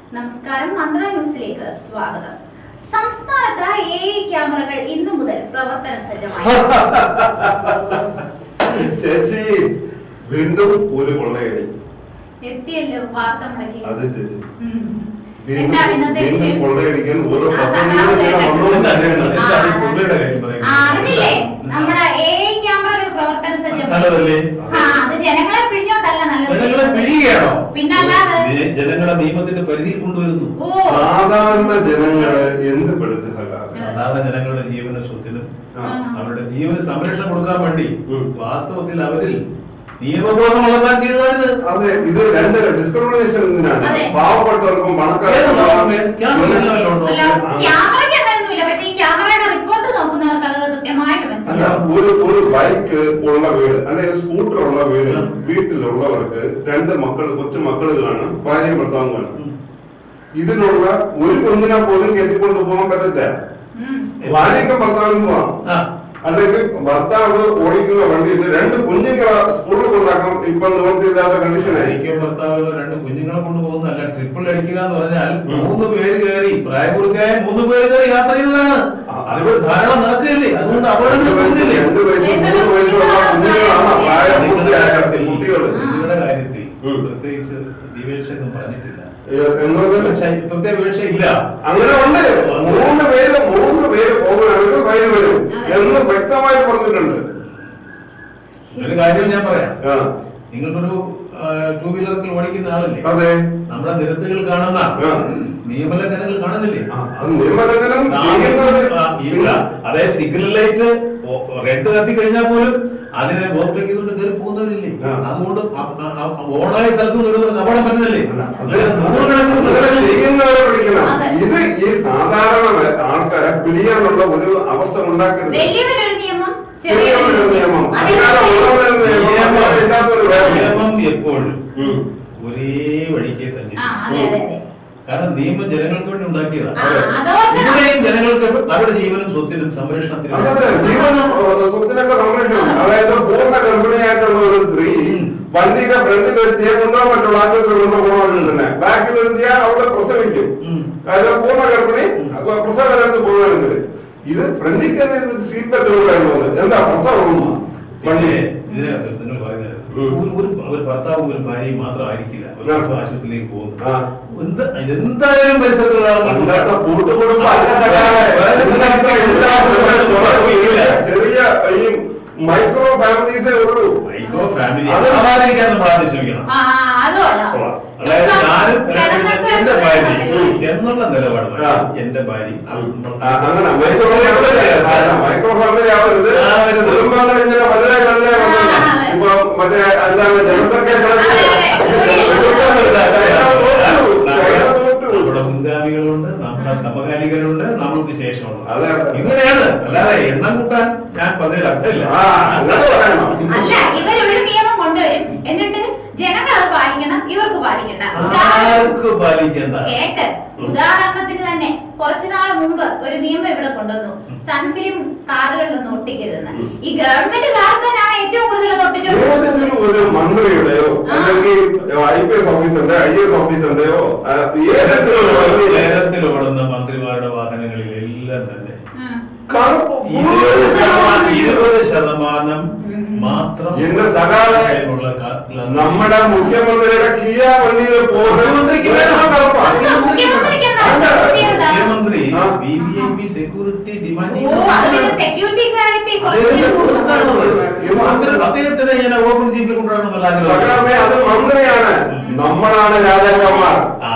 നമസ്കാരം മന്ത്ര ന്യൂസിലേക്ക് സ്വാഗതം സംസ്ഥാനത്ത് എ ഐ ക്യാമറകൾ ഇന്നു മുതൽ പ്രവർത്തന സജ്ജമായി ചേച്ചി വീണ്ടും ഒരു കൊള്ളയടി എത്തിയല്ലോ വാർത്ത മുടക്കി അത് ചേച്ചി ഉം. വീണ്ടും എന്താണ് ഇന്നത്തെ വീണ്ടും വിഷയം കൊള്ളയടിക്കാൻ ഓരോ ആ, പദ്ധതികളും ഇങ്ങനെ സഖാവ് വന്നുകൊണ്ടിരിക്കുകയാണ്. ആ, എന്താണ് ഈ പുള്ളിയുടെ കാര്യം പറയുന്നത്? ആ, അറിഞ്ഞില്ലേ നമ്മുടെ എ ഐ ക്യാമറകൾ പ്രവർത്തന സജ്ജമായി നല്ലതല്ലേ? ആ അത് ജനങ്ങളെ പിഴിഞ്ഞോട്ടല്ല ജനങ്ങളെ നല്ലത് പിഴിയുകയാണോ പിന്നല്ലാതെ ജ- ജനങ്ങളെ നിയമത്തിന്റെ പരിധിയിൽ കൊണ്ടുവരുന്നു ഓ സാധാരണ ജനങ്ങള് എന്ത് പഠിച്ച സഖാവ് സാധാരണ ജനങ്ങളുടെ ജീവന സ്വത്തിനും ആ. അവരുടെ ജീവന് സംരക്ഷണം കൊടുക്കാൻ വേണ്ടി ഉം. വാസ്തവത്തിൽ അവരിൽ നിയമബോധം വളർത്താൻ ചെയ്തതാണിത് അതെ ഇത് രണ്ട് ഡിസ്ക്രിമിനേഷൻ എന്തിനാണ് അതെ. പാവപ്പെട്ടവർക്കും ഏത് പാവം? ക്യാമറ ഇതിന് വല്ലതും ഉണ്ടോ? അല്ല ക്യാമറയ്ക്ക് അങ്ങനെയൊന്നുമില്ല പക്ഷെ ഈ ക്യാമറയുടെ റിപ്പോർട്ട് നോക്കുന്നവർക്ക് അത് കൃത്യമായിട്ട് അല്ല മനസ്സിലാവും ഒരു ഒരു ബൈക്ക് ഉള്ള വീട് അല്ലെങ്കിൽ സ്കൂട്ടർ ഉള്ള വീട് ആ. വീട്ടിലുള്ളവർക്ക് രണ്ട് മക്കൾ കൊച്ചു മക്കൾ കാണും ഭാര്യ ഭർത്താവും കാണും ഉം. ഇതിനുള്ള ഒരു കുഞ്ഞിനെ പോലും കെട്ടിക്കൊണ്ട് പോകാൻ പറ്റില്ല ഉം. ഭാര്യയ്ക്കും ഭർത്താവിനും പോവാം ആ, അല്ലെങ്കിൽ ഭർത്താവ് ഓടിക്കുന്ന വണ്ടിയിൽ രണ്ട് കുഞ്ഞുങ്ങളെ സ്കൂളിൽ കൊണ്ടാക്കാം ഇപ്പൊ നിവൃത്തിയില്ലാത്ത കണ്ടീഷനായി ഭാര്യയ്ക്കോ ഭർത്താവിനോ രണ്ട് കുഞ്ഞുങ്ങളെ കൊണ്ട് പോകുന്നതല്ല ട്രിപ്പിൾ അടിക്കുക എന്ന് പറഞ്ഞാൽ മൂന്ന് പേര് കയറി പ്രായപൂർത്തിയായ മൂന്ന് പേര് കയറി യാത്ര ചെയ്യുന്നതാണ് അതിവിടെ ധാരാളം നടക്കുകയില്ലേ അതുകൊണ്ട് അപകടങ്ങൾ കൂടുന്നില്ലേ രണ്ട് വയസ്സ് മൂന്ന് വയസ്സുള്ള കുഞ്ഞുങ്ങളാണ് പ്രായപൂർത്തിയായ കുട്ടികള് കുട്ടികളുടെ കാര്യത്തിൽ ഉം. പ്രത്യേകിച്ച് ദിവീഴ്ച ഒന്നും പറഞ്ഞിട്ടില്ല ഏ- എന്ന് പറഞ്ഞാൽ പക്ഷേ പ്രത്യേക വീഴ്ച ഇല്ല അങ്ങനെ ഉണ്ട് മൂന്ന് പേര് മൂന്ന് പേര് പോകുകയാണെങ്കിൽ ഫൈൻ വരും എന്ന് വ്യക്തമായി പറഞ്ഞിട്ടുണ്ട് ഒരു കാര്യം ഞാൻ പറയാം ആ, നിങ്ങൾക്കൊരു ടൂ വീലറിൽ ഓടിക്കുന്ന ആളല്ലേ അതെ നമ്മുടെ നിരത്തുകൾ കാണുന്ന ആ. നിയമലംഘനങ്ങൾ കാണുന്നില്ലേ ആ, അത് നിയമലംഘനം ചെയ്യുന്നവര് ആ, ഇല്ല അതായത് സിഗ്നൽ ലൈറ്റ് റെഡ് കത്തി കഴിഞ്ഞാൽ പോലും അതിനെ ഓവർടേക്ക് ചെയ്തുകൊണ്ട് കയറി പോകുന്നവരില്ലേ ആ. അതുകൊണ്ട് അ- അ- അ- ഓണായ സ്ഥലത്ത് നിന്ന് അപകടം പറ്റുന്നില്ലേ അല്ല, അത് ഇത് നൂറുകണക്കിന് അങ്ങനെ പ്രശ്നങ്ങളില്ലേ? ചെയ്യുന്നവരെ പിടിക്കണം അതെ. ഇത് ഈ സാധാരണ ആൾക്കാരെ പിടിയാനുള്ള ഒരു അവസ്ഥ ഉണ്ടാക്കരുത് വലിയവരൊരു നിയമം ചെറിയൊരു ചെറിയൊരു നിയമം അതിന് അല്ലാതെ ഉള്ളവരൊരു നിയമം നിയമം- അല്ലാതെ ഇല്ലാത്തൊരു വേറെ നിയമം. നിയമം എപ്പോഴും ഉം. ഒരേ വഴിക്കേ ആ സഞ്ചരിക്കും അതെ അതെ അതെ കാരണം നിയമം ജനങ്ങൾക്ക് വേണ്ടി ഉണ്ടാക്കിയതാണ് ആ അതോർക്കണം ഇവിടെയും ജനങ്ങൾക്ക് അവരുടെ ജീവനും സ്വത്തിനും സംരക്ഷണത്തിനും അതെ അതെ ജീവൻ ഏഹ്, സ്വത്തിനൊക്കെ സംരക്ഷണം അതായത് പൂർണ്ണ ഗർഭിണിയായിട്ടുള്ള ഒരു സ്ത്രീ ഉം. വണ്ടിയുടെ ഫ്രണ്ടിൽ എത്തിയ കൊണ്ടുപോകാൻ പറ്റുള്ള ആശുപത്രി കൊണ്ടുപോകണമെങ്കിൽ തന്നെ ബാക്കിൽ എത്തിയാൽ അവിടെ പ്രസവിക്കും ഉം. അതായത് പൂർണ്ണ ഗർഭിണി അപ്പൊ പ്രസവകാലത്ത് പോകുകയാണെങ്കിൽ ഇത് ഫ്രണ്ടിൽ കയറി സീറ്റ് ബെൽറ്റ് കൊണ്ടുവരുന്നത് എന്താ പ്രസവം പിന്നെ ഇതിനകത്ത് നിങ്ങൾ പറയുന്നത് ഉം. ഒരു ഒരു ഒരു ഭർത്താവും ഒരു ഭാര്യയും മാത്രമായിരിക്കില്ല ഒരു ആ. ദിവസം ആശുപത്രിയിലേക്ക് പോകുന്നത് ആ. എന്താ എന്തായാലും പരിസരത്തുള്ള ആളുകൾ പണ്ടത്തെ കൂട്ടുകുടുംബം അല്ല സഖാവേ. ഇതിനകത്ത് എല്ലാവരും ഇല്ല. ചെറിയ ഈ മൈക്രോ ഫാമിലീസേ ഉള്ളൂ മൈക്രോ ഫാമിലി അത് ആവാതിരിക്കാൻ നമ്മൾ ആദ്യം ശ്രമിക്കണം ആ അത് കൊള്ളാം അതായത് ഞാനും കിടന്നത്തെ എന്റെ ഭാര്യ ഉം. എന്നുള്ള നിലപാട് ആ. എന്റെ ഭാര്യ ആ, അങ്ങനെ മൈക്രോ ഫാമിലി മൈക്രോ ഫാമിലി ആവരുത് ആവരുത്. കുടുംബങ്ങൾ ഇങ്ങനെ വലുതായി വലുതായി വന്നു ആ, അതെ. ഇപ്പൊ മറ്റേ എന്താണ് ജനസംഖ്യ കണക്ക് അതെ, അതെ. എടുക്കാൻ പറ്റില്ല. ചൈന തോറ്റു. ചൈന തോറ്റു. നമ്മുടെ മുൻഗാമികളുണ്ട് നമ്മുടെ സമകാലികരുണ്ട് നമ്മൾക്ക് ശേഷമുണ്ട് അതെ, അതെ. ഇങ്ങനെയാണ് അല്ലാതെ എണ്ണം കൂട്ടാൻ ഞാൻ പതിൽ അർത്ഥമില്ല ആ അങ്ങനെ പറയണം അല്ല ഇവരൊരു നിയമം കൊണ്ടുവരും എന്നിട്ട് ജനങ്ങൾ അത് പാലിക്കണം ഇവർക്ക് പാലിക്കണ്ട ഉദാഹരണം ആർക്ക് പാലിക്കണ്ട കേട്ട് ഉദാഹരണത്തിന് തന്നെ കുറച്ചു നാൾ മുമ്പ് ഒരു നിയമം ഇവിടെ കൊണ്ടുവന്നു സൺഫിലിം കാറുകളിലൊന്നും ഒട്ടിക്കരുതെന്ന് ഈ ഗവൺമെന്റ് കാർ തന്നെയാണ് ഏറ്റവും കൂടുതൽ അത് ഒട്ടിച്ചോണ്ടിരുന്നത് ഏതെങ്കിലും ഒരു മന്ത്രിയുടെയോ ആ. അല്ലെങ്കിൽ ഐ പി എസ് ഓഫീസറിന്റെ ഐ എസ് ഓഫീസറിന്റെയോ ആ, ഏതെങ്കിലും ഒരു മന്ത്രി കേരളത്തിൽ ഓടുന്ന മന്ത്രിമാരുടെ വാഹനങ്ങളിൽ എല്ലാം തന്നെ ഉം. കറുപ്പ് ഇരുപത് full ശതമാനം ഇരുപത് ശതമാനം മാത്രം എന്റെ സഖാവേ, ഉള്ള കാ- ഗ്ലാസ് നമ്മുടെ മുഖ്യമന്ത്രിയുടെ കിയ വണ്ടിയിൽ മുഖ്യമന്ത്രിക്ക് വേണം. അത് മുഖ്യമന്ത്രിക്ക് എന്താ പ്രത്യേകത? മുഖ്യമന്ത്രി ആ. V V I P security demand ഓ അത് പിന്നെ സെക്യൂരിറ്റി കാര്യത്തിൽ അദ്ദേഹത്തിന്റെ പോസ്റ്റാണ് കുറച്ച് അത്. അദ്ദേഹത്തിനെ ഇങ്ങനെ ഓപ്പൺ ജീപ്പിൽ കൊണ്ടുവരണമെന്നല്ല സഖാവേ, അത് മന്ത്രിയാണ് നമ്മളാണ് രാജാക്കന്മാർ ആ.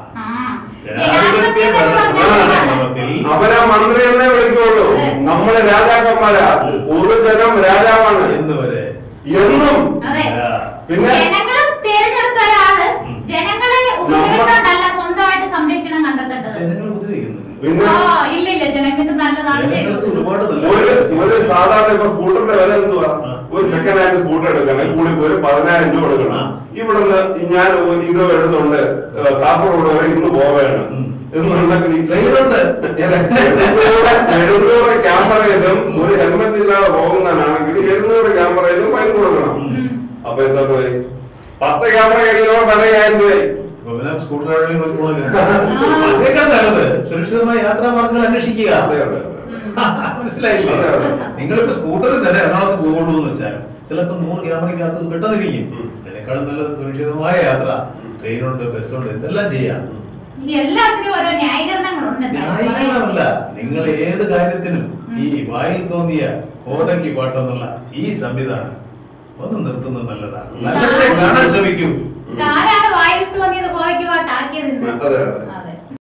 ജനാധിപത്യ ജനാധിപത്യം എന്ന് പറഞ്ഞാൽ ഭരണക്രമത്തിൽ അവരെ മന്ത്രി എന്നേ വിളിക്കുള്ളൂ നമ്മള് രാജാക്കന്മാരാ പൊതുജനം രാജാവാണ് എന്ന് വരെ എന്നും അതെ ആ. പിന്നെ ജനങ്ങൾ തിരഞ്ഞെടുത്ത ഒരാള് ഉം. ജനങ്ങളെ ഉപയോഗിച്ചോണ്ടല്ല സ്വന്തമായിട്ട് സംരക്ഷണം കണ്ടെത്തേണ്ടത് ജനങ്ങൾ ഉപദ്രവിക്കുന്നുണ്ട് പിന്നെ ആ ഇല്ല ഇല്ല ജനങ്ങൾക്ക് നല്ലതാണ് ജനങ്ങൾക്ക് ഒരുപാട് നല്ല ഒരു ഒരു സാധാരണ ഇപ്പൊ സ്കൂട്ടറിന്റെ വില എന്തുവാ ആ. ഒരു സെക്കൻഡ് ഹാൻഡ് സ്കൂട്ടർ എടുക്കണമെങ്കിൽ കൂടി പോയി ഒരു പതിനായിരം രൂപ ആ. കൊടുക്കണം ഇവിടുന്ന് ഞാൻ ഒരു ഇത് എടുത്തുകൊണ്ട് ഏഹ്, കാസർഗോഡ് വരെ ഇന്ന് പോവുകയാണ് ഉം. എന്നുണ്ടെങ്കിൽ ഈ ട്രെയിനുണ്ട്. എഴുന്നൂറ് എഴുന്നൂറ് ക്യാമറയിലും ഒരു ഹെൽമെറ്റ് ഇല്ലാതെ പോകുന്നതിനാണെങ്കിൽ എഴുന്നൂറ് ക്യാമറയിലും ഫൈൻ കൊടുക്കണം ഉം. അപ്പൊ എന്താ പോയി പത്ത് ക്യാമറ കഴിയുമ്പോൾ പതിനയ്യായിരം രൂപ ഇപ്പൊ പിന്നെ സ്കൂട്ടർ ഡ്രൈവിംഗ് പോകുന്നത് അതേക്കാൾ നല്ലത് സുരക്ഷിതമായ യാത്രാ മാർഗങ്ങൾ അന്വേഷിക്കുക അതെ, അതെ, അതെ. മനസ്സിലായില്ലേ അതെ, അതെ. നിങ്ങളിപ്പോ സ്കൂട്ടറിൽ തന്നെ എറണാകുളത്ത് പോകുള്ളൂ എന്ന് വെച്ചാൽ ചിലപ്പോൾ നൂറ് ക്യാമറയ്ക്കകത്ത് പെട്ടെന്നിരിക്കും അതിനേക്കാളും നല്ലത് സുരക്ഷിതമായ യാത്ര ട്രെയിനുണ്ട് ബസ്സുണ്ട് എന്തെല്ലാം ചെയ്യാം ഈ എല്ലാത്തിനും ഓരോ ന്യായീകരണങ്ങളുണ്ട് ന്യായീകരണമല്ല നിങ്ങൾ ഏത് കാര്യത്തിനും ഈ വായിൽ തോന്നിയ കോതയ്ക്ക് പാട്ടെന്നുള്ള ഈ സംവിധാനം ഒന്ന് നിർത്തുന്നത് നല്ലതാണ് നല്ലതിനെ കാണാൻ ശ്രമിക്കൂ താനാണ് വായിൽ തോന്നിയത് കോറയ്ക്ക് പാട്ടാക്കിയത് ഇന്ന് അതെ, അതെ. ആ.